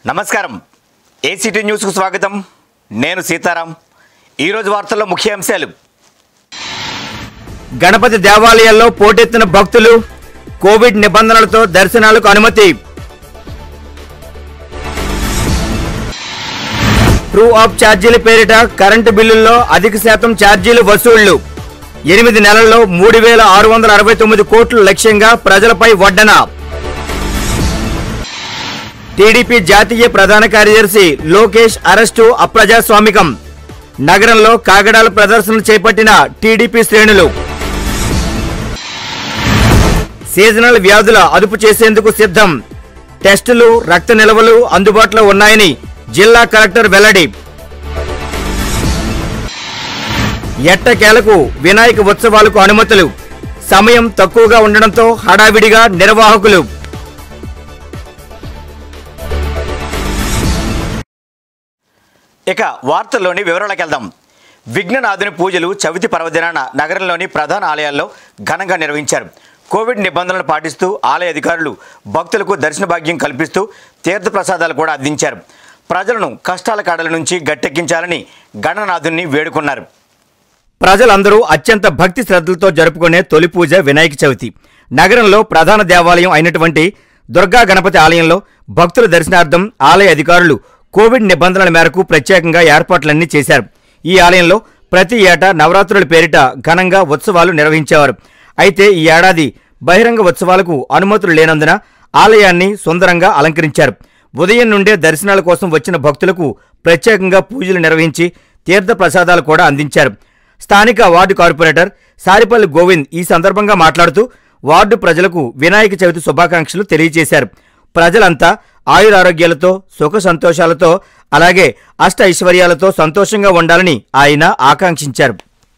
నమస్కారం ఏసీటీ న్యూస్కు స్వాగతం నేను సీతారాం ఈరోజు వార్తల్లో ముఖ్య అంశాలు గణపతి దేవాలయాల్లో పోటెత్తిన భక్తులు కోవిడ్ నిబంధనలతో దర్శనాలకు అనుమతి ట్రూ ఆఫ్ ఛార్జీల పేరిట కరెంటు బిల్లుల్లో అధిక శాతం ఛార్జీలు వసూళ్లు ఎనిమిది నెలల్లో మూడు వేల ఆరు వందల అరవై తొమ్మిది కోట్ల లక్ష్యంగా ప్రజలపై వడ్డన టీడీపీ జాతీయ ప్రధాన కార్యదర్శి లోకేష్ అరెస్టు అప్రజాస్వామికం నగరంలో కాగడాల ప్రదర్శనలు చేపట్టిన టీడీపీ శ్రేణులు సీజనల్ వ్యాధుల అదుపు చేసేందుకు సిద్ధం టెస్టులు రక్త నిల్వలు అందుబాటులో ఉన్నాయని జిల్లా కలెక్టర్ వెల్లడి ఎట్టకేలకు వినాయక ఉత్సవాలకు అనుమతులు సమయం తక్కువగా ఉండడంతో హడావిడిగా నిర్వాహకులు ఇక వార్తల్లోని వివరాలకు వెళ్దాం విఘ్ననాథుని పూజలు చవితి పర్వదినాన నగరంలోని ప్రధాన ఆలయాల్లో ఘనంగా నిర్వహించారు కోవిడ్ నిబంధనలు పాటిస్తూ ఆలయ అధికారులు భక్తులకు దర్శన భాగ్యం కల్పిస్తూ తీర్థ ప్రసాదాలు కూడా అందించారు ప్రజలను కష్టాల కాడల నుంచి గట్టెక్కించాలని గణనాథుని వేడుకున్నారు ప్రజలందరూ అత్యంత భక్తి శ్రద్ధలతో జరుపుకునే తొలి పూజ వినాయక చవితి నగరంలో ప్రధాన దేవాలయం అయినటువంటి దుర్గా గణపతి ఆలయంలో భక్తుల దర్శనార్థం ఆలయ అధికారులు కోవిడ్ నిబంధనల మేరకు ప్రత్యేకంగా ఏర్పాట్లన్నీ చేశారు ఈ ఆలయంలో ప్రతి ఏటా నవరాత్రుల పేరిట ఘనంగా ఉత్సవాలు నిర్వహించేవారు అయితే ఈ ఏడాది బహిరంగ ఉత్సవాలకు అనుమతులు లేనందున ఆలయాన్ని సుందరంగా అలంకరించారు ఉదయం నుండే దర్శనాల కోసం వచ్చిన భక్తులకు ప్రత్యేకంగా పూజలు నిర్వహించి తీర్థ ప్రసాదాలు కూడా అందించారు స్థానిక వార్డు కార్పొరేటర్ సారిపల్లి గోవింద్ ఈ సందర్భంగా మాట్లాడుతూ వార్డు ప్రజలకు వినాయక చవితి శుభాకాంక్షలు తెలియజేశారు ప్రజలంతా ఆయురారోగ్యాలతో సుఖ సంతోషాలతో అలాగే అష్ట ఐశ్వర్యాలతో సంతోషంగా ఉండాలని ఆయన ఆకాంక్షించారు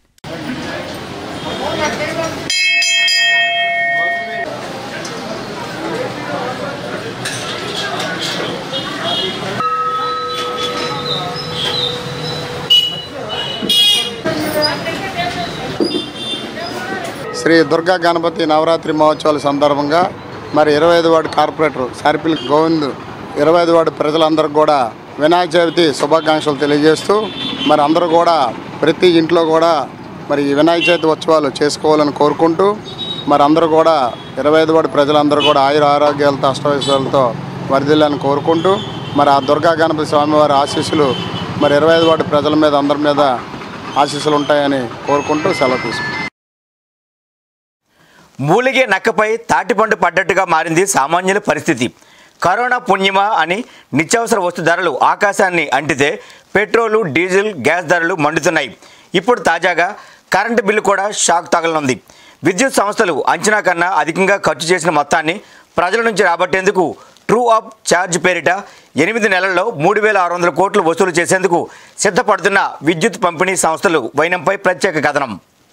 శ్రీ దుర్గా గణపతి నవరాత్రి మహోత్సవాల సందర్భంగా మరి ఇరవై ఐదు వార్డు కార్పొరేటర్ సారిపిల్లి గోవింద్ ఇరవై ఐదు వార్డు ప్రజలందరికీ కూడా వినాయక చవితి శుభాకాంక్షలు తెలియజేస్తూ మరి అందరూ కూడా ప్రతి ఇంట్లో కూడా మరి ఈ వినాయక చవితి ఉత్సవాలు చేసుకోవాలని కోరుకుంటూ మరి అందరూ కూడా ఇరవై ఐదు వార్డు ప్రజలందరూ కూడా ఆయుర ఆరోగ్యాలతో అష్టవైశ్యాలతో వర్ధిల్లని కోరుకుంటూ మరి ఆ దుర్గా గణపతి స్వామివారి ఆశీస్సులు మరి ఇరవై ఐదు వార్డు ప్రజల మీద అందరి మీద ఆశీస్సులు ఉంటాయని కోరుకుంటూ సెలవు తీసుకుంటాం మూలిగే నక్కపై తాటిపండు పడ్డట్టుగా మారింది సామాన్యుల పరిస్థితి కరోనా పుణ్యమా అని నిత్యావసర వస్తు ధరలు ఆకాశాన్ని అంటితే పెట్రోలు డీజిల్ గ్యాస్ ధరలు మండుతున్నాయి ఇప్పుడు తాజాగా కరెంటు బిల్లు కూడా షాక్ తగలనుంది విద్యుత్ సంస్థలు అంచనా కన్నా అధికంగా ఖర్చు చేసిన మొత్తాన్ని ప్రజల నుంచి రాబట్టేందుకు ట్రూ అప్ ఛార్జ్ పేరిట ఎనిమిది నెలల్లో మూడు వేల ఆరు వందల కోట్లు వసూలు చేసేందుకు సిద్ధపడుతున్న విద్యుత్ పంపిణీ సంస్థలు వైనంపై ప్రత్యేక కథనం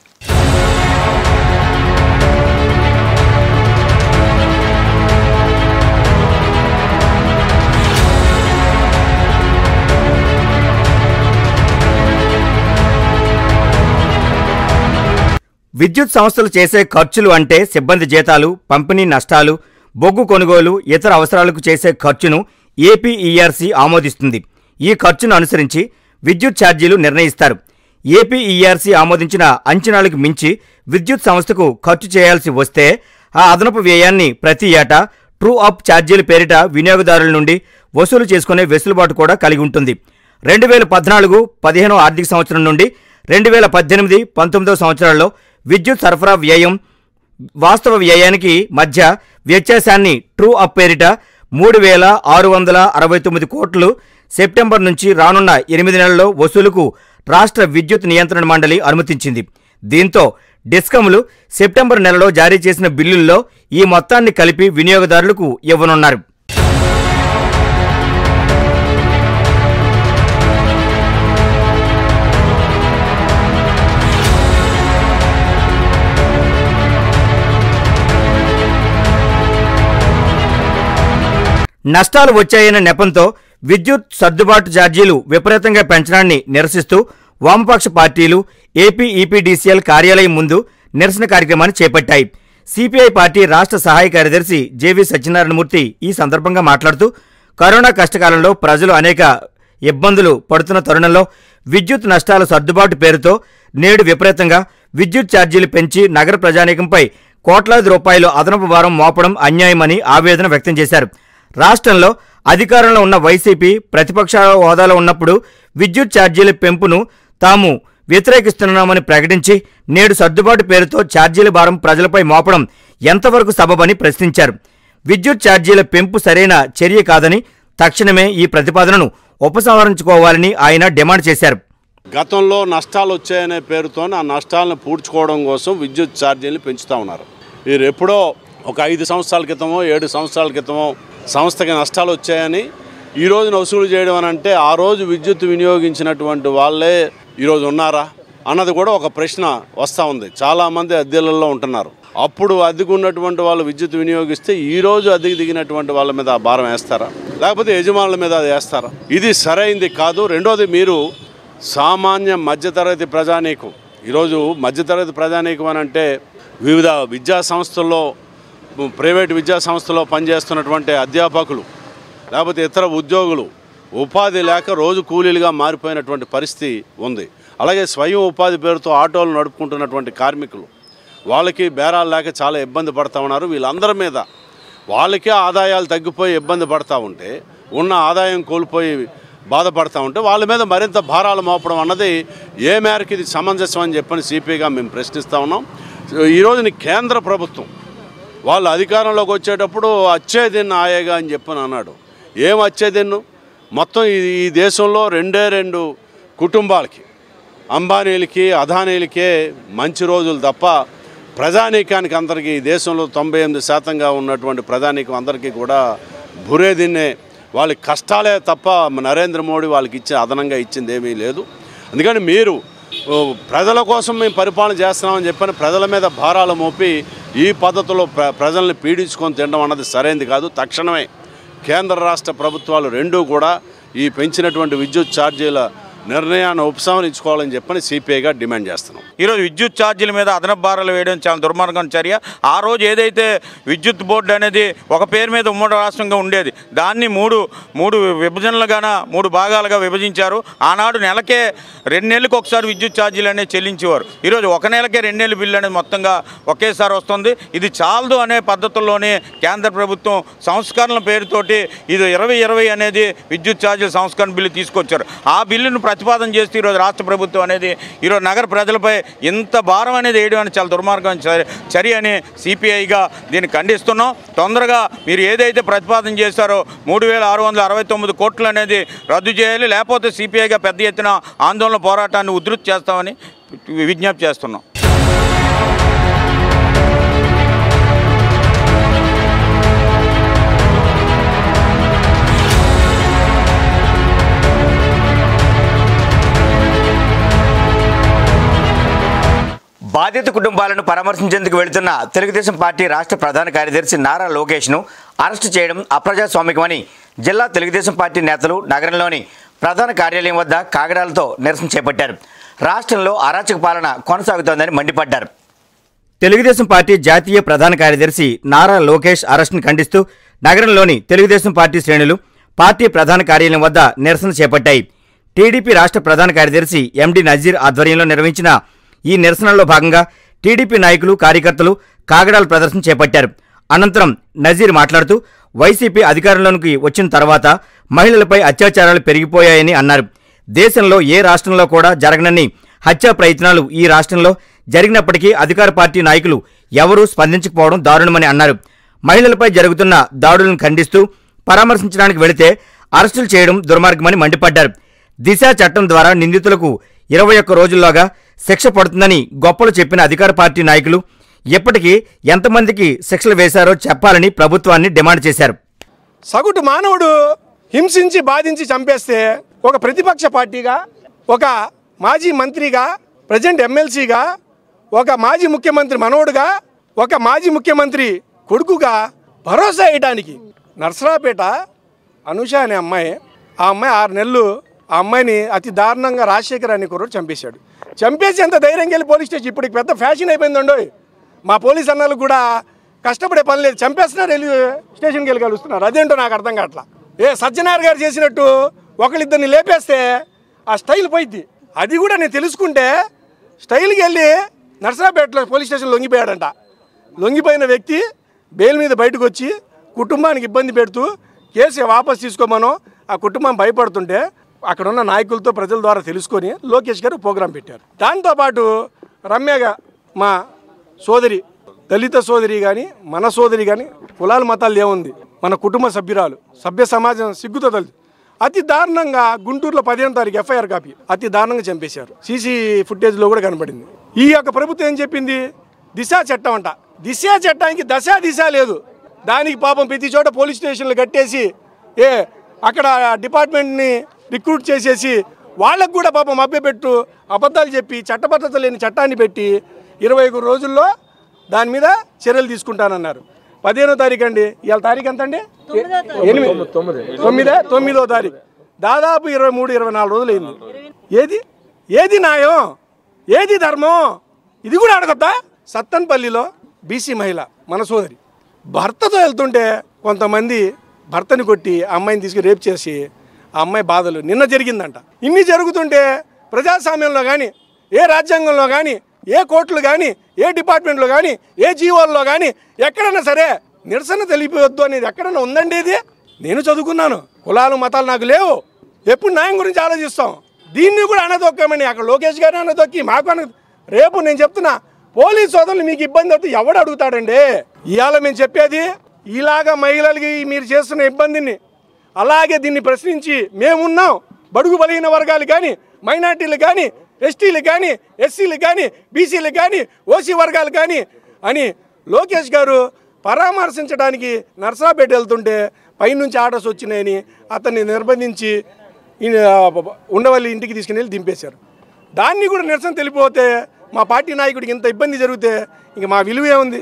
విద్యుత్ సంస్థలు చేసే ఖర్చులు అంటే సిబ్బంది జీతాలు పంపిణీ నష్టాలు బొగ్గు కొనుగోలు ఇతర అవసరాలకు చేసే ఖర్చును ఏపీఈఆర్సీ ఆమోదిస్తుంది ఈ ఖర్చును అనుసరించి విద్యుత్ ఛార్జీలు నిర్ణయిస్తారు ఏపీఈఆర్సీ ఆమోదించిన అంచనాలకు మించి విద్యుత్ సంస్థకు ఖర్చు చేయాల్సి వస్తే ఆ అదనపు వ్యయాన్ని ప్రతి ఏటా ట్రూ అప్ ఛార్జీల పేరిట వినియోగదారుల నుండి వసూలు చేసుకునే వెసులుబాటు కూడా కలిగి ఉంటుంది రెండు వేల పద్నాలుగు పదిహేనో ఆర్థిక సంవత్సరం నుండి రెండు వేల పద్దెనిమిది పంతొమ్మిదో సంవత్సరాల్లో విద్యుత్ సరఫరా వ్యయం వాస్తవ వ్యయానికి మధ్య వ్యత్యాసాన్ని ట్రూ అప్ పేరిట మూడు వేల ఆరు వందల అరవై తొమ్మిది కోట్లు సెప్టెంబర్ నుంచి రానున్న ఎనిమిది నెలల్లో వసూలుకు రాష్ట్ర విద్యుత్ నియంత్రణ మండలి అనుమతించింది దీంతో డిస్కమ్లు సెప్టెంబర్ నెలలో జారీ చేసిన బిల్లుల్లో ఈ మొత్తాన్ని కలిపి వినియోగదారులకు ఇవ్వనున్నారు నష్టాలు వచ్చాయన్న నెపంతో విద్యుత్ సర్దుబాటు ఛార్జీలు విపరీతంగా పెంచడాన్ని నిరసిస్తూ వామపక్ష పార్టీలు ఏపీ ఈపీడీసీఎల్ కార్యాలయం ముందు నిరసన కార్యక్రమాన్ని చేపట్టాయి సిపిఐ పార్టీ రాష్ట్ర సహాయ కార్యదర్శి జేవి సత్యనారాయణమూర్తి ఈ సందర్భంగా మాట్లాడుతూ కరోనా కష్టకాలంలో ప్రజలు అనేక ఇబ్బందులు పడుతున్న తరుణంలో విద్యుత్ నష్టాల సర్దుబాటు పేరుతో నేడు విపరీతంగా విద్యుత్ ఛార్జీలు పెంచి నగర ప్రజానీకంపై కోట్లాది రూపాయలు అదనపు భారం మోపడం అన్యాయమని ఆవేదన వ్యక్తం చేశారు రాష్ట్రంలో అధికారంలో ఉన్న వైసీపీ ప్రతిపక్ష హోదాలో ఉన్నప్పుడు విద్యుత్ ఛార్జీల పెంపును తాము వ్యతిరేకిస్తున్నామని ప్రకటించి నేడు సర్దుబాటు పేరుతో ఛార్జీల భారం ప్రజలపై మోపడం ఎంతవరకు సబబని ప్రశ్నించారు విద్యుత్ ఛార్జీల పెంపు సరైన చర్య కాదని తక్షణమే ఈ ప్రతిపాదనను ఉపసంహరించుకోవాలని ఆయన డిమాండ్ చేశారు గతంలో నష్టాలు వచ్చాయనే పేరుతో ఆ నష్టాలను పూడ్చుకోవడం కోసం విద్యుత్ ఛార్జీలు పెంచుతూ ఉన్నారు వీరు ఎప్పుడో ఒక ఐదు సంవత్సరాల క్రితమో ఏడు సంవత్సరాల క్రితమో సంస్థకి నష్టాలు వచ్చాయని ఈ రోజున వసూలు చేయడం అని అంటే ఆ రోజు విద్యుత్ వినియోగించినటువంటి వాళ్ళే ఈరోజు ఉన్నారా అన్నది కూడా ఒక ప్రశ్న వస్తూ ఉంది చాలామంది అద్దెలలో ఉంటున్నారు అప్పుడు అద్దెకు ఉన్నటువంటి వాళ్ళు విద్యుత్ వినియోగిస్తే ఈ రోజు అద్దెకి దిగినటువంటి వాళ్ళ మీద ఆ భారం వేస్తారా లేకపోతే యజమానుల మీద అది వేస్తారా ఇది సరైంది కాదు రెండోది మీరు సామాన్య మధ్యతరగతి ప్రజానీకం ఈరోజు మధ్యతరగతి ప్రజానీకం అని అంటే వివిధ విద్యా సంస్థల్లో ప్రైవేట్ విద్యా సంస్థలో పనిచేస్తున్నటువంటి అధ్యాపకులు లేకపోతే ఇతర ఉద్యోగులు ఉపాధి లేక రోజు కూలీలుగా మారిపోయినటువంటి పరిస్థితి ఉంది అలాగే స్వయం ఉపాధి పేరుతో ఆటోలు నడుపుకుంటున్నటువంటి కార్మికులు వాళ్ళకి బేరాలు లేక చాలా ఇబ్బంది పడతా ఉన్నారు వీళ్ళందరి మీద వాళ్ళకే ఆదాయాలు తగ్గిపోయి ఇబ్బంది పడతా ఉంటే ఉన్న ఆదాయం కోల్పోయి బాధపడతా ఉంటే వాళ్ళ మీద మరింత భారాలు మోపడం అన్నది ఏ మేరకు ఇది సమంజసం అని చెప్పని సిపిగా మేము ప్రశ్నిస్తూ ఉన్నాం ఈ రోజుని కేంద్ర ప్రభుత్వం వాళ్ళు అధికారంలోకి వచ్చేటప్పుడు అచ్చేదిన్ను ఆయేగా అని చెప్పని అన్నాడు ఏం అచ్చేదిన్ను మొత్తం ఈ ఈ దేశంలో రెండే రెండు కుటుంబాలకి అంబానీలకి అదానీలకే మంచి రోజులు తప్ప ప్రజానీకానికి అందరికీ ఈ దేశంలో తొంభై ఎనిమిది శాతంగా ఉన్నటువంటి ప్రజానీకం అందరికీ కూడా బురేదిన్నే వాళ్ళ కష్టాలే తప్ప నరేంద్ర మోడీ వాళ్ళకి ఇచ్చే అదనంగా ఇచ్చింది ఏమీ లేదు అందుకని మీరు ఓ, ప్రజల కోసం మేము పరిపాలన చేస్తున్నామని చెప్పని ప్రజల మీద భారాలు మోపి ఈ పద్ధతిలో ప్ర ప్రజల్ని పీడించుకొని తినడం అన్నది సరైనది కాదు తక్షణమే కేంద్ర రాష్ట్ర ప్రభుత్వాలు రెండూ కూడా ఈ పెంచినటువంటి విద్యుత్ ఛార్జీల నిర్ణయాన్ని ఉపసంహరించుకోవాలని చెప్పని సిపిఐగా డిమాండ్ చేస్తున్నాం ఈరోజు విద్యుత్ ఛార్జీల మీద అదనపు భారాలు వేయడం చాలా దుర్మార్గం చర్య ఆ రోజు ఏదైతే విద్యుత్ బోర్డు అనేది ఒక పేరు మీద ఉమ్మడి రాష్ట్రంగా ఉండేది దాన్ని మూడు మూడు విభజనలుగాన మూడు భాగాలుగా విభజించారు ఆనాడు నెలకే రెండు నెలలకు ఒకసారి విద్యుత్ ఛార్జీలు అనేది చెల్లించేవారు ఈరోజు ఒక నెలకే రెండు నెలల బిల్లు అనేది మొత్తంగా ఒకేసారి వస్తుంది ఇది చాలదు అనే పద్ధతుల్లోనే కేంద్ర ప్రభుత్వం సంస్కరణల పేరుతోటి ఇది ఇరవై ఇరవై అనేది విద్యుత్ ఛార్జీల సంస్కరణ బిల్లు తీసుకొచ్చారు ఆ బిల్లును ప్రతిపాదన చేస్తూ ఈరోజు రాష్ట్ర ప్రభుత్వం అనేది ఈరోజు నగర ప్రజలపై ఇంత భారం అనేది వేయడం అనేది చాలా దుర్మార్గం చర్య- చర్య అని సిపిఐగా దీన్ని ఖండిస్తున్నాం తొందరగా మీరు ఏదైతే ప్రతిపాదన చేశారో మూడు వేల ఆరు వందల అరవై తొమ్మిది కోట్లు అనేది రద్దు చేయాలి లేకపోతే సిపిఐగా పెద్ద ఎత్తున ఆందోళన పోరాటాన్ని ఉధృతి చేస్తామని విజ్ఞప్తి చేస్తున్నాం బాధిత కుటుంబాలను పరామర్శించేందుకు వెళుతున్న తెలుగుదేశం పార్టీ రాష్ట్ర ప్రధాన కార్యదర్శి నారా లోకేష్ను అరెస్టు చేయడం అప్రజాస్వామికమని జిల్లా తెలుగుదేశం పార్టీ నేతలు నగరంలోని ప్రధాన కార్యాలయం వద్ద కాగడాలతో నిరసన చేపట్టారు రాష్ట్రంలో అరాచక పాలన కొనసాగుతోందని మండిపడ్డారు తెలుగుదేశం పార్టీ జాతీయ ప్రధాన కార్యదర్శి నారా లోకేష్ అరెస్టును ఖండిస్తూ నగరంలోని తెలుగుదేశం పార్టీ శ్రేణులు పార్టీ ప్రధాన కార్యాలయం వద్ద నిరసన చేపట్టాయి టీడీపీ రాష్ట్ర ప్రధాన కార్యదర్శి ఎండి నజీర్ ఆధ్వర్యంలో నిర్వహించిన ఈ నిరసనలో భాగంగా టీడీపీ నాయకులు కార్యకర్తలు కాగడాల ప్రదర్శన చేపట్టారు అనంతరం నజీర్ మాట్లాడుతూ వైసీపీ అధికారంలోకి వచ్చిన తర్వాత మహిళలపై అత్యాచారాలు పెరిగిపోయాయని అన్నారు దేశంలో ఏ రాష్ట్రంలో కూడా జరగనన్ని హత్యా ప్రయత్నాలు ఈ రాష్ట్రంలో జరిగినప్పటికీ అధికార పార్టీ నాయకులు ఎవరూ స్పందించకపోవడం దారుణమని అన్నారు మహిళలపై జరుగుతున్న దాడులను ఖండిస్తూ పరామర్శించడానికి వెళితే అరెస్టులు చేయడం దుర్మార్గమని మండిపడ్డారు దిశ చట్టం ద్వారా నిందితులకు ఇరవై ఒక్క రోజుల్లోగా శిక్ష పడుతుందని గొప్పలు చెప్పిన అధికార పార్టీ నాయకులు ఇప్పటికీ ఎంతమందికి శిక్షలు వేశారో చెప్పాలని ప్రభుత్వాన్ని డిమాండ్ చేశారు సగటు మానవుడు హింసించి బాధించి చంపేస్తే ఒక ప్రతిపక్ష పార్టీగా ఒక మాజీ మంత్రిగా ప్రజెంట్ ఎమ్మెల్సీగా ఒక మాజీ ముఖ్యమంత్రి మనవడుగా ఒక మాజీ ముఖ్యమంత్రి కొడుకుగా భరోసా వేయడానికి నర్సరాపేట అనుష అనే అమ్మాయి ఆ అమ్మాయి ఆరు నెలలు ఆ అమ్మాయిని అతి దారుణంగా రాజశేఖర్ అనే కుర్రోడు చంపేశాడు చంపేసి ఎంత ధైర్యంగా వెళ్ళి పోలీస్ స్టేషన్ ఇప్పుడు పెద్ద ఫ్యాషన్ అయిపోయిందండోయ్ మా పోలీస్ అన్నలు కూడా కష్టపడే పని లేదు చంపేస్తున్నారు వెళ్ళి స్టేషన్కి వెళ్ళి కలుస్తున్నారు అదేంటో నాకు అర్థం కావట్లా ఏ సజ్జనార్ గారు చేసినట్టు ఒకళ్ళిద్దరిని లేపేస్తే ఆ స్టైల్ పోయిద్ది అది కూడా నేను తెలుసుకుంటే స్టైల్కి వెళ్ళి నర్సరాపేటలో పోలీస్ స్టేషన్ లొంగిపోయాడంట లొంగిపోయిన వ్యక్తి బెయిల్ మీద బయటకు వచ్చి కుటుంబానికి ఇబ్బంది పెడుతూ కేసు వాపస్ తీసుకోమనో ఆ కుటుంబం భయపడుతుంటే అక్కడ ఉన్న నాయకులతో ప్రజల ద్వారా తెలుసుకొని లోకేష్ గారు ప్రోగ్రాం పెట్టారు దాంతోపాటు రమ్యగా మా సోదరి దళిత సోదరి కానీ మన సోదరి కానీ కులాల మతాలు ఏముంది మన కుటుంబ సభ్యురాలు సభ్య సమాజం సిగ్గుతో తల్లి అతి దారుణంగా గుంటూరులో పదిహేను తారీఖు ఎఫ్ఐఆర్ కాపీ అతి దారుణంగా చంపేశారు సీసీ ఫుటేజ్లో కూడా కనబడింది ఈ యొక్క ప్రభుత్వం ఏం చెప్పింది దిశ చట్టం అంట దిశ చట్టానికి దశ దిశ లేదు దానికి పాపం ప్రతి చోట పోలీస్ స్టేషన్లు కట్టేసి ఏ అక్కడ డిపార్ట్మెంట్ని రిక్రూట్ చేసేసి వాళ్ళకు కూడా పాపం మభ్యపెట్టు అబద్ధాలు చెప్పి చట్టబద్ధత లేని చట్టాన్ని పెట్టి ఇరవై ఒక రోజుల్లో దాని మీద చర్యలు తీసుకుంటానన్నారు పదిహేనో తారీఖు అండి ఇవాళ తారీఖు ఎంత అండి ఎనిమిది తొమ్మిదే తొమ్మిదో తారీఖు దాదాపు ఇరవై మూడు ఇరవై నాలుగు రోజులు అయింది ఏది ఏది న్యాయం ఏది ధర్మం ఇది కూడా అడగొద్దా సత్తన్పల్లిలో బీసీ మహిళ మన సోదరి భర్తతో వెళ్తుంటే కొంతమంది భర్తని కొట్టి ఆ అమ్మాయిని తీసుకుని రేప్ చేసి ఆ అమ్మాయి బాధలు నిన్న జరిగిందంట ఇన్ని జరుగుతుంటే ప్రజాస్వామ్యంలో కానీ ఏ రాజ్యాంగంలో కానీ ఏ కోర్టులు కానీ ఏ డిపార్ట్మెంట్లో కానీ ఏ జీవోల్లో కానీ ఎక్కడైనా సరే నిరసన తెలియవద్దు అనేది ఎక్కడైనా ఉందండి ఇది నేను చదువుకున్నాను కులాలు మతాలు నాకు లేవు ఎప్పుడు న్యాయం గురించి ఆలోచిస్తాం దీన్ని కూడా అనదొక్కమని అక్కడ లోకేష్ గారు అనదొక్కి మాకు అన రేపు నేను చెప్తున్నా పోలీస్ సోదరులు మీకు ఇబ్బంది అవుతే ఎవడు అడుగుతాడండి ఇవాళ మేము చెప్పేది ఇలాగ మహిళలకి మీరు చేస్తున్న ఇబ్బందిని అలాగే దీన్ని ప్రశ్నించి మేమున్నాం బడుగు బలహీన వర్గాలు కానీ మైనార్టీలు కానీ ఎస్టీలు కానీ ఎస్సీలు కానీ బీసీలు కానీ ఓసీ వర్గాలు కానీ అని లోకేష్ గారు పరామర్శించడానికి నర్సరాపేట వెళ్తుంటే పైనుంచి ఆర్డర్స్ వచ్చినాయని అతన్ని నిర్బంధించి ఈయన ఉండవల్లి ఇంటికి తీసుకుని వెళ్ళి దింపేశారు దాన్ని కూడా నిరసన తెలిపిపోతే మా పార్టీ నాయకుడికి ఇంత ఇబ్బంది జరిగితే ఇంక మా విలువ ఏముంది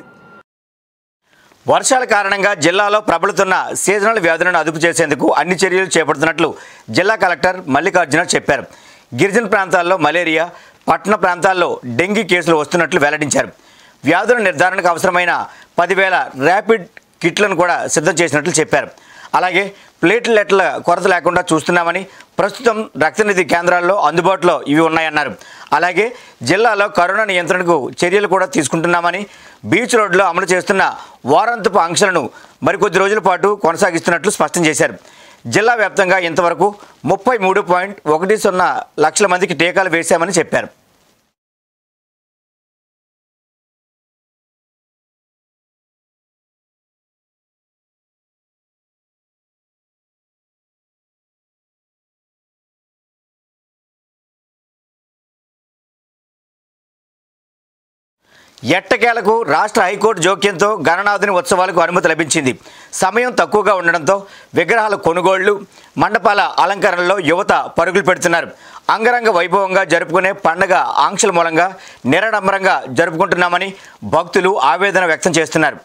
వర్షాల కారణంగా జిల్లాలో ప్రబలుతున్న సీజనల్ వ్యాధులను అదుపు చేసేందుకు అన్ని చర్యలు చేపడుతున్నట్లు జిల్లా కలెక్టర్ మల్లికార్జున చెప్పారు గిరిజన ప్రాంతాల్లో మలేరియా పట్టణ ప్రాంతాల్లో డెంగీ కేసులు వస్తున్నట్లు వెల్లడించారు వ్యాధుల నిర్ధారణకు అవసరమైన పదివేల ర్యాపిడ్ కిట్లను కూడా సిద్ధం చేసినట్లు చెప్పారు అలాగే ప్లేట్లెట్ల కొరత లేకుండా చూస్తున్నామని ప్రస్తుతం రక్తనిధి కేంద్రాల్లో అందుబాటులో ఇవి ఉన్నాయన్నారు అలాగే జిల్లాలో కరోనా నియంత్రణకు చర్యలు కూడా తీసుకుంటున్నామని బీచ్ రోడ్లో అమలు చేస్తున్న వారాంతపు ఆంక్షలను మరికొద్ది రోజుల పాటు కొనసాగిస్తున్నట్లు స్పష్టం చేశారు జిల్లా వ్యాప్తంగా ఇంతవరకు ముప్పై మూడు పాయింట్ ఒకటి సున్నా లక్షల మందికి టీకాలు వేశామని చెప్పారు ఎట్టకేలకు రాష్ట్ర హైకోర్టు జోక్యంతో గణనాథుని ఉత్సవాలకు అనుమతి లభించింది సమయం తక్కువగా ఉండడంతో విగ్రహాల కొనుగోళ్లు మండపాల అలంకరణలో యువత పరుగులు పెడుతున్నారు అంగరంగ వైభవంగా జరుపుకునే పండగ ఆంక్షల మూలంగా నిరాడంబరంగా జరుపుకుంటున్నామని భక్తులు ఆవేదన వ్యక్తం చేస్తున్నారు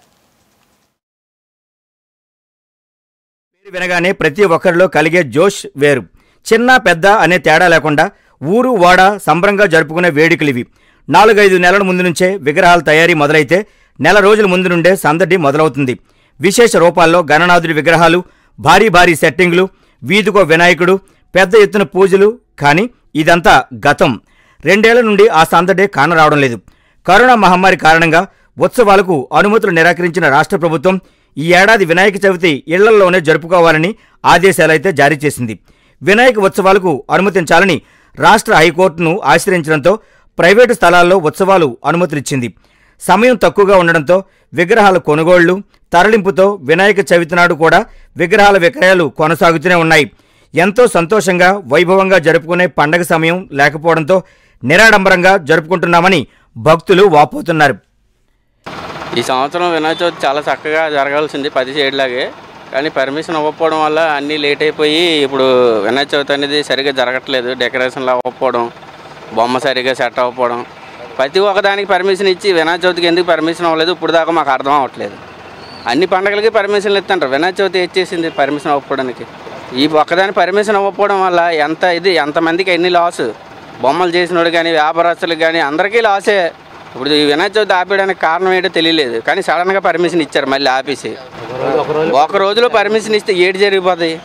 పేరు వినగానే ప్రతి ఒక్కరిలో కలిగే జోష్ వేరు చిన్న పెద్ద అనే తేడా లేకుండా ఊరు వాడ సంబరంగా జరుపుకునే వేడుకలు ఇవి నాలుగైదు నెలల ముందు నుంచే విగ్రహాల తయారీ మొదలైతే నెల రోజుల ముందు నుండే సందడి మొదలవుతుంది విశేష రూపాల్లో గణనాథుడి విగ్రహాలు భారీ భారీ సెట్టింగులు వీధికో వినాయకుడు పెద్ద ఎత్తున పూజలు కానీ ఇదంతా గతం రెండేళ్ల నుండి ఆ సందడే కానరావడం లేదు కరోనా మహమ్మారి కారణంగా ఉత్సవాలకు అనుమతులు నిరాకరించిన రాష్ట్ర ప్రభుత్వం ఈ ఏడాది వినాయక చవితి ఇళ్లల్లోనే జరుపుకోవాలని ఆదేశాలైతే జారీ చేసింది వినాయక ఉత్సవాలకు అనుమతించాలని రాష్ట్ర హైకోర్టును ఆశ్రయించడంతో ప్రైవేటు స్థలాల్లో ఉత్సవాలు అనుమతులిచ్చింది సమయం తక్కువగా ఉండడంతో విగ్రహాల కొనుగోళ్లు తరలింపుతో వినాయక చవితి నాడు కూడా విగ్రహాల విక్రయాలు కొనసాగుతూనే ఉన్నాయి ఎంతో సంతోషంగా వైభవంగా జరుపుకునే పండగ సమయం లేకపోవడంతో నిరాడంబరంగా జరుపుకుంటున్నామని భక్తులు వాపోతున్నారు ఈ సంవత్సరం వినాయక చవితి చాలా చక్కగా జరగాల్సింది పది ఏడులాగే కానీ పర్మిషన్ ఇవ్వకపోవడం వల్ల అన్నీ లేట్ అయిపోయి ఇప్పుడు వినాయక చవితి అనేది సరిగ్గా జరగట్లేదు డెకరేషన్లు అవ్వకపోవడం బొమ్మ సరిగ్గా సెట్ అవ్వకపోవడం ప్రతి ఒక్కదానికి పర్మిషన్ ఇచ్చి వినాయక చవితికి ఎందుకు పర్మిషన్ అవ్వలేదు ఇప్పుడు దాకా మాకు అర్థం అవ్వట్లేదు అన్ని పండగలకి పర్మిషన్లు ఇస్తుంటారు వినాయక చవితి ఇచ్చేసింది పర్మిషన్ అవ్వకపోవడానికి ఈ ఒక్కదాని పర్మిషన్ అవ్వకపోవడం వల్ల ఎంత ఇది ఎంతమందికి ఎన్ని లాస్ బొమ్మలు చేసినోడు కానీ వ్యాపారస్తులకు కానీ అందరికీ లాసే ఇప్పుడు ఈ వినాయక చవితి ఆపేయడానికి కారణం ఏంటో తెలియలేదు కానీ సడన్గా పర్మిషన్ ఇచ్చారు మళ్ళీ ఆపేసి ఒక రోజులో పర్మిషన్ ఇస్తే ఏడు జరిగిపోతాయి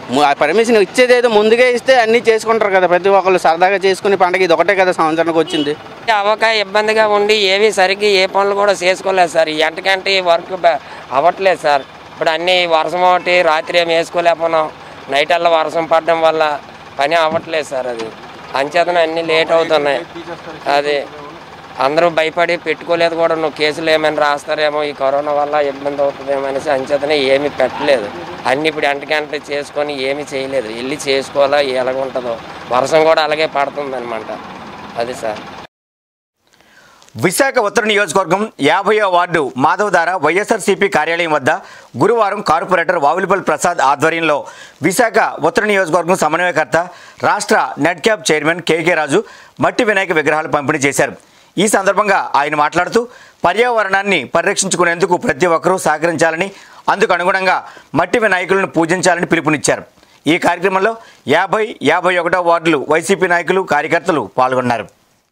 ము- ఆ పర్మిషన్ ఇచ్చేది ఏదో ముందుగా ఇస్తే అన్నీ చేసుకుంటారు కదా ప్రతి ఒక్కళ్ళు సరదాగా చేసుకునే పండగ ఇది ఒకటే కదా సంవత్సరానికి వచ్చింది అవక ఇబ్బందిగా ఉండి ఏవి సరిగ్గా ఏ పనులు కూడా చేసుకోలేదు సార్ ఈ ఎంటకంటే వర్క్ బ- అవ్వట్లేదు సార్ ఇప్పుడు అన్నీ వర్షం ఒకటి రాత్రి ఏమి వేసుకోలేకపోయినాం నైట్ అల్లా వర్షం పడడం వల్ల పని అవ్వట్లేదు సార్ అది అంచేతన అన్నీ లేట్ అవుతున్నాయి అది అందరూ భయపడి పెట్టుకోలేదు కూడా నువ్వు కేసులు ఏమైనా రాస్తారేమో ఈ కరోనా వల్ల ఇబ్బంది అవుతుందేమో అనేసి అంచేతనే ఏమీ పెట్టలేదు అన్ని ఇప్పుడు ఎంటకంట చేసుకొని ఏమీ చేయలేదు వెళ్ళి చేసుకోవాలా ఎలాగుంటుందో వర్షం కూడా అలాగే పడుతుంది అది సార్ విశాఖ ఉత్తర నియోజకవర్గం యాభైవ వార్డు మాధవధార వైఎస్ఆర్సీపీ కార్యాలయం వద్ద గురువారం కార్పొరేటర్ వావులిపల్లి ప్రసాద్ ఆధ్వర్యంలో విశాఖ ఉత్తర నియోజకవర్గం సమన్వయకర్త రాష్ట్ర net cap chairman KK Raju మట్టి వినాయక విగ్రహాలు పంపిణీ చేశారు ఈ సందర్భంగా ఆయన మాట్లాడుతూ పర్యావరణాన్ని పరిరక్షించుకునేందుకు ప్రతి ఒక్కరూ సహకరించాలని అందుకు అనుగుణంగా మట్టి వినాయకులను పూజించాలని పిలుపునిచ్చారు ఈ కార్యక్రమంలో యాభై యాభై ఒకటో వార్డులు వైసీపీ నాయకులు కార్యకర్తలు పాల్గొన్నారు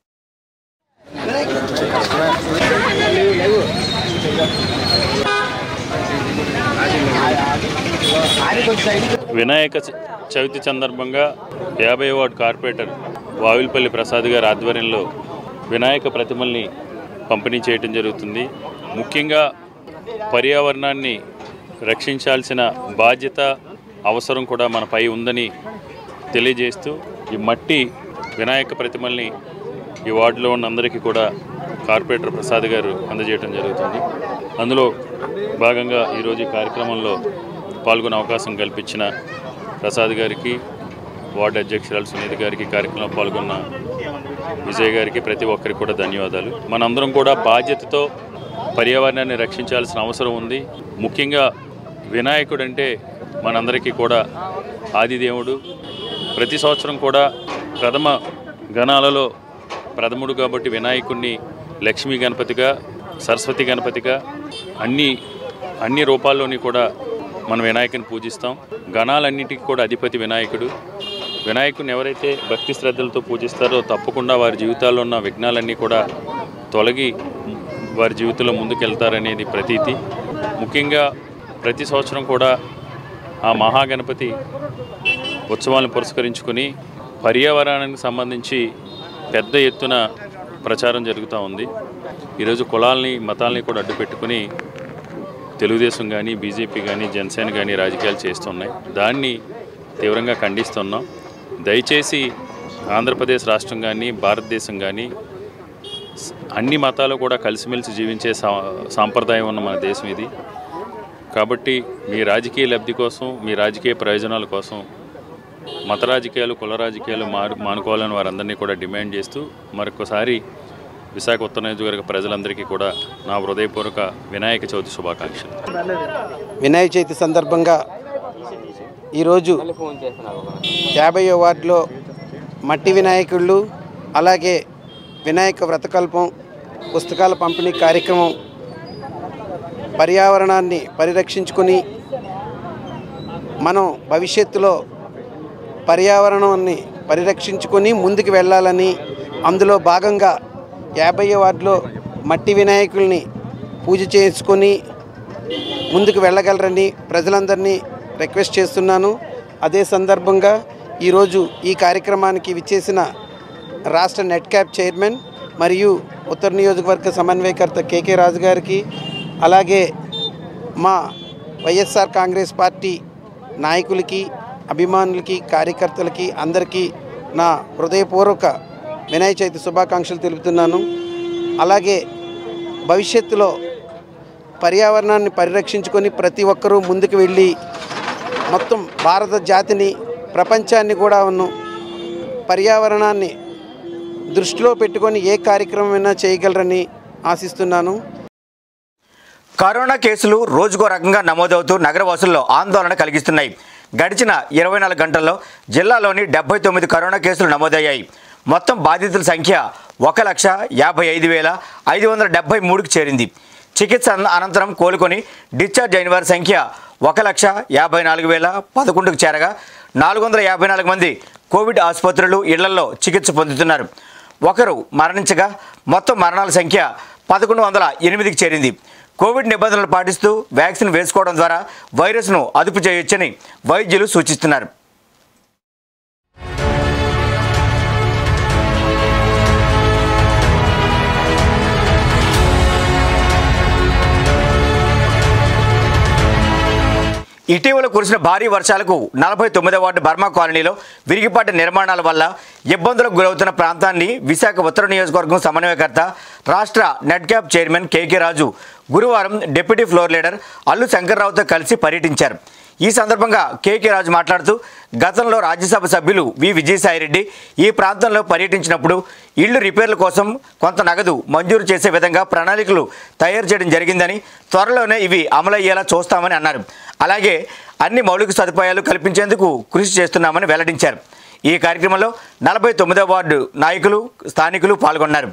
వినాయక చ- చవితి సందర్భంగా యాభై వార్డ్ కార్పొరేటర్ వావిల్పల్లి ప్రసాద్ గారి ఆధ్వర్యంలో వినాయక ప్రతిమల్ని పంపిణీ చేయటం జరుగుతుంది ముఖ్యంగా పర్యావరణాన్ని రక్షించాల్సిన బాధ్యత అవసరం కూడా మనపై ఉందని తెలియజేస్తూ ఈ మట్టి వినాయక ప్రతిమల్ని ఈ వార్డులో ఉన్న అందరికీ కూడా కార్పొరేటర్ ప్రసాద్ గారు అందజేయడం జరుగుతుంది అందులో భాగంగా ఈరోజు ఈ కార్యక్రమంలో పాల్గొనే అవకాశం కల్పించిన ప్రసాద్ గారికి వార్డు అధ్యక్షురాలు సునీత గారికి కార్యక్రమంలో పాల్గొన్న విజయ్ గారికి ప్రతి ఒక్కరికి కూడా ధన్యవాదాలు మనందరం కూడా బాధ్యతతో పర్యావరణాన్ని రక్షించాల్సిన అవసరం ఉంది ముఖ్యంగా వినాయకుడు అంటే మనందరికీ కూడా ఆదిదేవుడు ప్రతి సంవత్సరం కూడా ప్రథమ గణాలలో ప్రథముడు కాబట్టి వినాయకుడిని లక్ష్మీ గణపతిగా సరస్వతి గణపతిగా అన్ని అన్ని రూపాల్లోని కూడా మనం వినాయకుని పూజిస్తాం గణాలన్నిటికీ కూడా అధిపతి వినాయకుడు వినాయకుడిని ఎవరైతే భక్తి శ్రద్ధలతో పూజిస్తారో తప్పకుండా వారి జీవితాల్లో ఉన్న విఘ్నాలన్నీ కూడా తొలగి వారి జీవితంలో ముందుకెళ్తారనేది ప్రతీతి ముఖ్యంగా ప్రతి సంవత్సరం కూడా ఆ మహాగణపతి ఉత్సవాలను పురస్కరించుకొని పర్యావరణానికి సంబంధించి పెద్ద ఎత్తున ప్రచారం జరుగుతూ ఉంది ఈరోజు కులాల్ని మతాల్ని కూడా అడ్డు పెట్టుకుని తెలుగుదేశం కానీ బీజేపీ కానీ జనసేన కానీ రాజకీయాలు చేస్తున్నాయి దాన్ని తీవ్రంగా ఖండిస్తున్నాం దయచేసి ఆంధ్రప్రదేశ్ రాష్ట్రం కానీ భారతదేశం కానీ స- అన్ని మతాలు కూడా కలిసిమెలిసి జీవించే సా సాంప్రదాయం ఉన్న మన దేశం ఇది కాబట్టి మీ రాజకీయ లబ్ధి కోసం మీ రాజకీయ ప్రయోజనాల కోసం మత రాజకీయాలు కుల రాజకీయాలు మారు మానుకోవాలని వారందరినీ కూడా డిమాండ్ చేస్తూ మరొకసారి విశాఖ ఉత్తర నియోజకవర్గ ప్రజలందరికీ కూడా నా హృదయపూర్వక వినాయక చవితి శుభాకాంక్షలు వినాయక చవితి సందర్భంగా ఈరోజు యాభై వార్డులో మట్టి వినాయకుళ్ళు అలాగే వినాయక వ్రతకల్పం పుస్తకాల పంపిణీ కార్యక్రమం పర్యావరణాన్ని పరిరక్షించుకొని మనం భవిష్యత్తులో పర్యావరణాన్ని పరిరక్షించుకొని ముందుకు వెళ్ళాలని అందులో భాగంగా యాభై వార్డులో మట్టి వినాయకుల్ని పూజ చేసుకొని ముందుకు వెళ్ళగలరని ప్రజలందరినీ రిక్వెస్ట్ చేస్తున్నాను అదే సందర్భంగా ఈరోజు ఈ కార్యక్రమానికి విచ్చేసిన రాష్ట్ర నెట్ క్యాప్ చైర్మన్ మరియు ఉత్తర నియోజకవర్గ సమన్వయకర్త కేకే రాజు గారికి అలాగే మా వైఎస్ఆర్ కాంగ్రెస్ పార్టీ నాయకులకి అభిమానులకి కార్యకర్తలకి అందరికీ నా హృదయపూర్వక వినాయక చవితి శుభాకాంక్షలు తెలుపుతున్నాను అలాగే భవిష్యత్తులో పర్యావరణాన్ని పరిరక్షించుకొని ప్రతి ఒక్కరూ ముందుకు వెళ్ళి మొత్తం భారత జాతిని ప్రపంచాన్ని కూడా ఉన్ను పర్యావరణాన్ని దృష్టిలో పెట్టుకొని ఏ కార్యక్రమమైనా చేయగలరని ఆశిస్తున్నాను కరోనా కేసులు రోజుకో రకంగా నమోదవుతూ నగరవాసుల్లో ఆందోళన కలిగిస్తున్నాయి గడిచిన ఇరవై నాలుగు గంటల్లో జిల్లాలోని డెబ్బై తొమ్మిది కరోనా కేసులు నమోదయ్యాయి మొత్తం బాధితుల సంఖ్య ఒక లక్ష యాభై ఐదు వేల ఐదు వందల డెబ్బై మూడుకు చేరింది చికిత్స అన- అనంతరం కోలుకొని డిశ్చార్జ్ అయిన వారి సంఖ్య ఒక లక్ష యాభై నాలుగు వేల పదకొండుకు చేరగా నాలుగు వందల యాభై నాలుగు మంది కోవిడ్ ఆసుపత్రులు ఇళ్లలో చికిత్స పొందుతున్నారు ఒకరు మరణించగా మొత్తం మరణాల సంఖ్య పదకొండు వందల ఎనిమిదికి చేరింది కోవిడ్ నిబంధనలు పాటిస్తూ వ్యాక్సిన్ వేసుకోవడం ద్వారా వైరస్ను అదుపు చేయొచ్చని వైద్యులు సూచిస్తున్నారు ఇటీవల కురిసిన భారీ వర్షాలకు నలభై తొమ్మిదో వార్డు బర్మా కాలనీలో విరిగిపడ్డ నిర్మాణాల వల్ల ఇబ్బందులకు గురవుతున్న ప్రాంతాన్ని విశాఖ ఉత్తర నియోజకవర్గం సమన్వయకర్త రాష్ట్ర net cap chairman KK Raju గురువారం డిప్యూటీ ఫ్లోర్ లీడర్ అల్లు శంకర్రావుతో కలిసి పర్యటించారు ఈ సందర్భంగా కేకే రాజు మాట్లాడుతూ గతంలో రాజ్యసభ సభ్యులు వి విజయసాయిరెడ్డి ఈ ప్రాంతంలో పర్యటించినప్పుడు ఇళ్లు రిపేర్ల కోసం కొంత నగదు మంజూరు చేసే విధంగా ప్రణాళికలు తయారు చేయడం జరిగిందని త్వరలోనే ఇవి అమలయ్యేలా చూస్తామని అన్నారు అలాగే అన్ని మౌలిక సదుపాయాలు కల్పించేందుకు కృషి చేస్తున్నామని వెల్లడించారు ఈ కార్యక్రమంలో నలభై తొమ్మిదవ వార్డు నాయకులు స్థానికులు పాల్గొన్నారు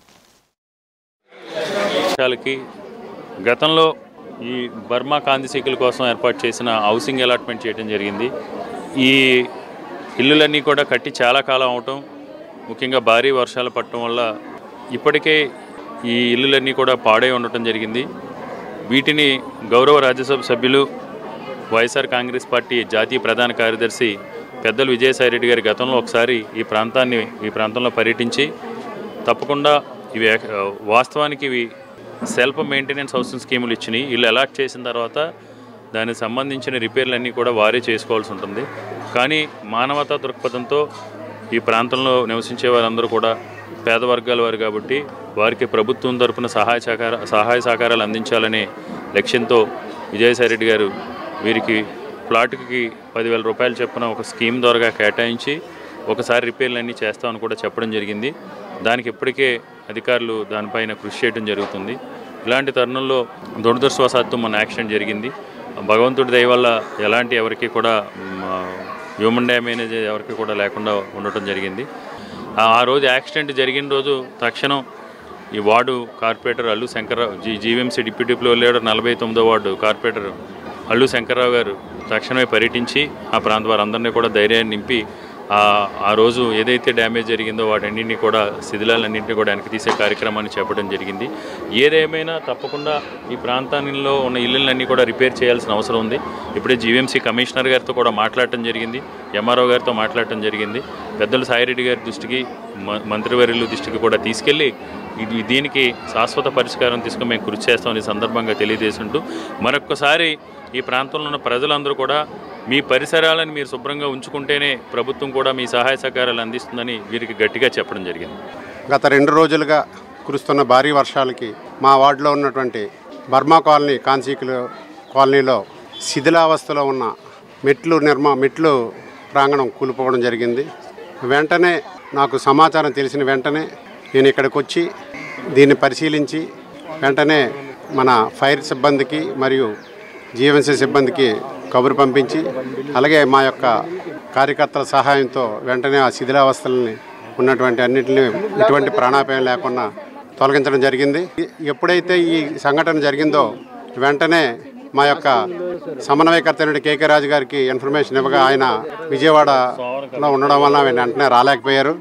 విషయాలకి గతంలో ఈ బర్మా కాంతిశీకుల కోసం ఏర్పాటు చేసిన హౌసింగ్ అలాట్మెంట్ చేయడం జరిగింది ఈ ఇల్లులన్నీ కూడా కట్టి చాలా కాలం అవటం ముఖ్యంగా భారీ వర్షాలు పడటం వల్ల ఇప్పటికే ఈ ఇల్లులన్నీ కూడా పాడై ఉండటం జరిగింది వీటిని గౌరవ రాజ్యసభ సభ్యులు వైఎస్ఆర్ కాంగ్రెస్ పార్టీ జాతీయ ప్రధాన కార్యదర్శి పెద్దలు విజయసాయిరెడ్డి గారి గతంలో ఒకసారి ఈ ప్రాంతాన్ని ఈ ప్రాంతంలో పర్యటించి తప్పకుండా ఇవి ఏక- వాస్తవానికి ఇవి సెల్ఫ్ మెయింటెనెన్స్ హౌసింగ్ స్కీములు ఇచ్చినాయి వీళ్ళు అలాట్ చేసిన తర్వాత దానికి సంబంధించిన రిపేర్లన్నీ కూడా వారే చేసుకోవాల్సి ఉంటుంది కానీ మానవతా దృక్పథంతో ఈ ప్రాంతంలో నివసించే వారందరూ కూడా పేద వర్గాల వారు కాబట్టి వారికి ప్రభుత్వం తరపున సహాయ సహకార సహాయ సహకారాలు అందించాలనే లక్ష్యంతో విజయసాయిరెడ్డి గారు వీరికి ప్లాట్కి పదివేల రూపాయలు చొప్పున ఒక స్కీమ్ ద్వారా కేటాయించి ఒకసారి రిపేర్లు అన్నీ చేస్తామని కూడా చెప్పడం జరిగింది దానికి ఇప్పటికే అధికారులు దానిపైన కృషి చేయడం జరుగుతుంది ఇలాంటి తరుణంలో దురదృష్టవశాత్తు మన యాక్సిడెంట్ జరిగింది భగవంతుడి దయ వల్ల ఎలాంటి ఎవరికి కూడా హ్యూమన్ డ్యామేజ్ ఎవరికి కూడా లేకుండా ఉండటం జరిగింది ఆ- ఆ రోజు యాక్సిడెంట్ జరిగిన రోజు తక్షణం ఈ ward corporator Allu Shankar Rao G GVMC deputy floor leader నలభై తొమ్మిదో వార్డు కార్పొరేటర్ అల్లు శంకర్రావు గారు తక్షణమే పర్యటించి ఆ ప్రాంత వారందరినీ కూడా ధైర్యాన్ని నింపి ఆ ఆ రోజు ఏదైతే డ్యామేజ్ జరిగిందో వాటన్నింటినీ కూడా శిథిలాలన్నింటినీ కూడా వెనక్కి తీసే కార్యక్రమాన్ని చేపట్టడం జరిగింది ఏదేమైనా తప్పకుండా ఈ ప్రాంతాల్లో ఉన్న ఇళ్ళన్నీ కూడా రిపేర్ చేయాల్సిన అవసరం ఉంది ఇప్పుడే జీవీఎంసీ కమిషనర్ గారితో కూడా మాట్లాడటం జరిగింది ఎంఆర్ఓ గారితో మాట్లాడటం జరిగింది పెద్దలు సాయిరెడ్డి గారి దృష్టికి మ- మంత్రివర్యుల దృష్టికి కూడా తీసుకెళ్ళి ఇది దీనికి శాశ్వత పరిష్కారం తీసుకుని మేము కృషి చేస్తామని ఈ సందర్భంగా తెలియజేస్తుంటూ మరొక్కసారి ఈ ప్రాంతంలో ఉన్న ప్రజలందరూ కూడా మీ పరిసరాలను మీరు శుభ్రంగా ఉంచుకుంటేనే ప్రభుత్వం కూడా మీ సహాయ సహకారాలు అందిస్తుందని వీరికి గట్టిగా చెప్పడం జరిగింది గత రెండు రోజులుగా కురుస్తున్న భారీ వర్షాలకి మా వార్డులో ఉన్నటువంటి బర్మా కాలనీ కాన్సీకులు కాలనీలో శిథిలావస్థలో ఉన్న మెట్లు నిర్మా మెట్లు ప్రాంగణం కూలిపోవడం జరిగింది వెంటనే నాకు సమాచారం తెలిసిన వెంటనే నేను ఇక్కడికి వచ్చి దీన్ని పరిశీలించి వెంటనే మన ఫైర్ సిబ్బందికి మరియు జీవన్సీ సిబ్బందికి కబురు పంపించి అలాగే మా యొక్క కార్యకర్తల సహాయంతో వెంటనే ఆ శిథిలావస్థలని ఉన్నటువంటి అన్నింటినీ ఎటువంటి ప్రాణాపాయం లేకుండా తొలగించడం జరిగింది ఎప్పుడైతే ఈ సంఘటన జరిగిందో వెంటనే మా యొక్క సమన్వయకర్త అయిన కేకే రాజు గారికి ఇన్ఫర్మేషన్ ఇవ్వగా ఆయన విజయవాడలో ఉండడం వల్ల ఆయన వెంటనే రాలేకపోయారు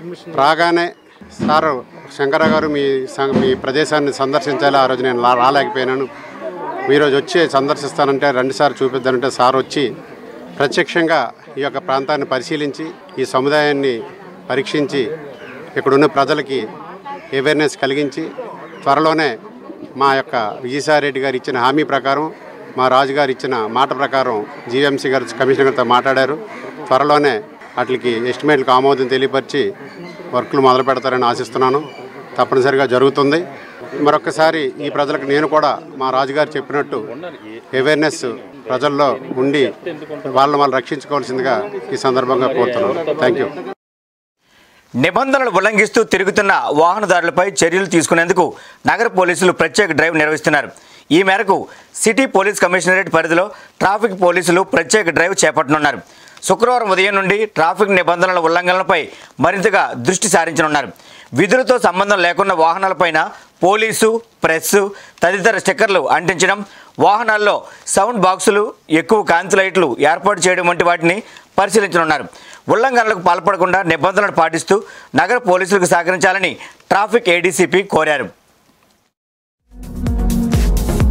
రాగానే సార్ శంకరరావు గారు మీ సం- మీ ప్రదేశాన్ని సందర్శించాలి ఆ రోజు నేను రా- రాలేకపోయినాను ఈరోజు వచ్చి సందర్శిస్తానంటే రెండుసార్లు చూపిద్దానంటే సార్ వచ్చి ప్రత్యక్షంగా ఈ యొక్క ప్రాంతాన్ని పరిశీలించి ఈ సముదాయాన్ని పరీక్షించి ఇక్కడున్న ప్రజలకి అవేర్నెస్ కలిగించి త్వరలోనే మా యొక్క విజయసాయిరెడ్డి గారు ఇచ్చిన హామీ ప్రకారం మా రాజుగారు ఇచ్చిన మాట ప్రకారం జీఎంసీ గారు కమిషనర్ గారితో మాట్లాడారు త్వరలోనే వాటికి ఎస్టిమేట్లకు ఆమోదం తెలియపరిచి వర్కులు మొదలు పెడతారని ఆశిస్తున్నాను తప్పనిసరిగా జరుగుతుంది మరొకసారి ఈ ప్రజలకు నేను కూడా మా రాజుగారు చెప్పినట్టు అవేర్నెస్ ప్రజల్లో ఉండి వాళ్ళని వాళ్ళు రక్షించుకోవాల్సిందిగా ఈ సందర్భంగా కోరుతున్నాను థ్యాంక్ యూ నిబంధనలు ఉల్లంఘిస్తూ తిరుగుతున్న వాహనదారులపై చర్యలు తీసుకునేందుకు నగర పోలీసులు ప్రత్యేక డ్రైవ్ నిర్వహిస్తున్నారు ఈ మేరకు సిటీ పోలీస్ కమిషనరేట్ పరిధిలో ట్రాఫిక్ పోలీసులు ప్రత్యేక డ్రైవ్ చేపట్టనున్నారు శుక్రవారం ఉదయం నుండి ట్రాఫిక్ నిబంధనల ఉల్లంఘనలపై మరింతగా దృష్టి సారించనున్నారు విధులతో సంబంధం లేకున్న వాహనాలపైన పోలీసు ప్రెస్ తదితర స్టిక్కర్లు అంటించడం వాహనాల్లో సౌండ్ బాక్సులు ఎక్కువ కాంతి లైట్లు ఏర్పాటు చేయడం వంటి వాటిని పరిశీలించనున్నారు ఉల్లంఘనలకు పాల్పడకుండా నిబంధనలు పాటిస్తూ నగర పోలీసులకు సహకరించాలని ట్రాఫిక్ ఏడీసీపీ కోరారు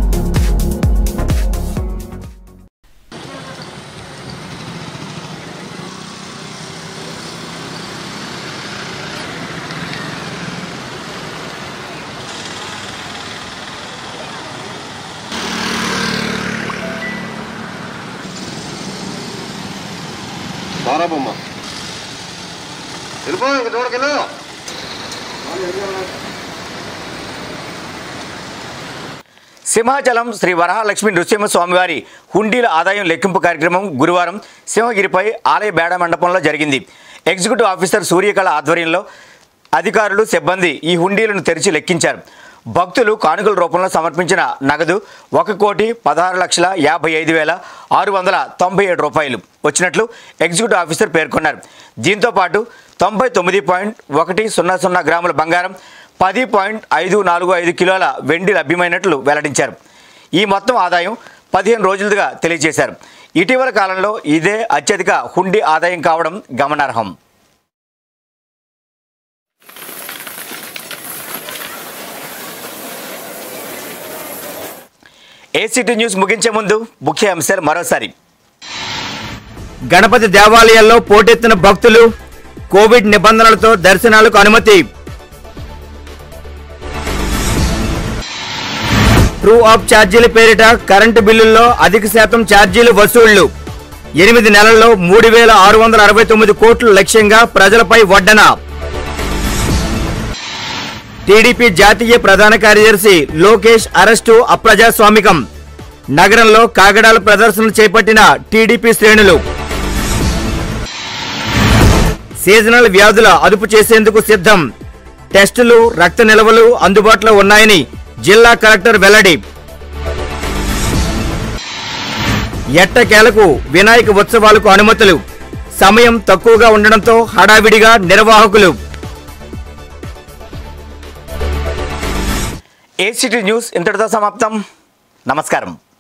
మారాబొమ్మ వెళ్ళిపో ఇంక చూడకెళ్ళు సింహాచలం శ్రీ వరహాలక్ష్మి నృసింహ స్వామివారి హుండీల ఆదాయం లెక్కింపు కార్యక్రమం గురువారం సింహగిరిపై ఆలయ బేడ మండపంలో జరిగింది ఎగ్జిక్యూటివ్ ఆఫీసర్ సూర్యకళ ఆధ్వర్యంలో అధికారులు సిబ్బంది ఈ హుండీలను తెరిచి లెక్కించారు భక్తులు కానుకల రూపంలో సమర్పించిన నగదు ఒక కోటి పదహారు లక్షల యాభై ఐదు వేల ఆరు వందల తొంభై ఏడు రూపాయలు వచ్చినట్లు ఎగ్జిక్యూటివ్ ఆఫీసర్ పేర్కొన్నారు దీంతో పాటు తొంభై తొమ్మిది పాయింట్ ఒకటి సున్నా సున్నా గ్రాముల బంగారం పది పాయింట్ ఐదు నాలుగు ఐదు కిలోల వెండి లభ్యమైనట్లు వెల్లడించారు ఈ మొత్తం ఆదాయం పదిహేను రోజులుగా తెలియజేశారు ఇటీవల కాలంలో ఇదే అత్యధిక హుండీ ఆదాయం కావడం గమనార్హం ఏసీటీ న్యూస్ ముగించే ముందు ముఖ్య అంశాలు మరోసారి గణపతి దేవాలయాల్లో పోటెత్తిన భక్తులు కోవిడ్ నిబంధనలతో దర్శనాలకు అనుమతి ట్రూ ఆఫ్ ఛార్జీల పేరిట కరెంటు బిల్లుల్లో అధిక శాతం ఛార్జీలు వసూళ్లు ఎనిమిది నెలల్లో మూడు వేల ఆరు వందల అరవై తొమ్మిది కోట్ల లక్ష్యంగా ప్రజలపై వడ్డన టీడీపీ జాతీయ ప్రధాన కార్యదర్శి లోకేష్ అరెస్టు అప్రజాస్వామికం నగరంలో కాగడాల ప్రదర్శనలు చేపట్టిన టీడీపీ శ్రేణులు సీజనల్ వ్యాధుల అదుపు చేసేందుకు సిద్ధం టెస్టులు రక్త నిల్వలు అందుబాటులో ఉన్నాయని జిల్లా కలెక్టర్ వెల్లడి ఎట్టకేలకు వినాయక ఉత్సవాలకు అనుమతులు సమయం తక్కువగా ఉండడంతో హడావిడిగా నిర్వాహకులు ఏసీటీ న్యూస్ ఇంతటితో సమాప్తం నమస్కారం